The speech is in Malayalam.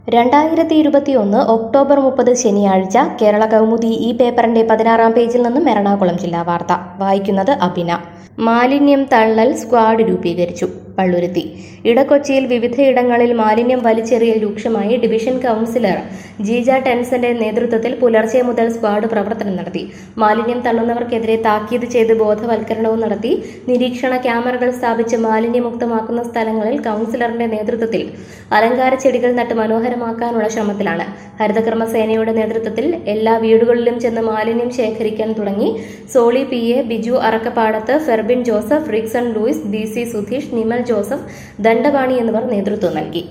രണ്ടായിരത്തി ഇരുപത്തിയൊന്ന് ഒക്ടോബർ മുപ്പത് ശനിയാഴ്ച കേരള കൗമുദി ഈ പേപ്പറിന്റെ പതിനാറാം പേജിൽ നിന്നും എറണാകുളം ജില്ലാ വാർത്ത വായിക്കുന്നത് അഭിന മാലിന്യം തള്ളൽ സ്ക്വാഡ് രൂപീകരിച്ചു പള്ളുരുത്തി ഇടക്കൊച്ചിയിൽ വിവിധയിടങ്ങളിൽ മാലിന്യം വലിച്ചെറിയൽ രൂക്ഷമായി ഡിവിഷൻ കൗൺസിലർ ജീജ ടെൻസന്റെ നേതൃത്വത്തിൽ പുലർച്ചെ മുതൽ സ്ക്വാഡ് പ്രവർത്തനം നടത്തി മാലിന്യം തള്ളുന്നവർക്കെതിരെ താക്കീത് ചെയ്ത് ബോധവൽക്കരണവും നടത്തി നിരീക്ഷണ ക്യാമറകൾ സ്ഥാപിച്ച് മാലിന്യമുക്തമാക്കുന്ന സ്ഥലങ്ങളിൽ കൗൺസിലറിന്റെ നേതൃത്വത്തിൽ അലങ്കാര ചെടികൾ നട്ട് മനോഹരമാക്കാനുള്ള ശ്രമത്തിലാണ് ഹരിതകർമ്മസേനയുടെ നേതൃത്വത്തിൽ എല്ലാ വീടുകളിലും ചെന്ന് മാലിന്യം ശേഖരിക്കാൻ തുടങ്ങി Soly P A Biju Arakkapadath Ferbin Joseph Rixon Louis B C Sudheesh Nimal Joseph Dandapani എന്നിവർ നേതൃത്വം നൽകി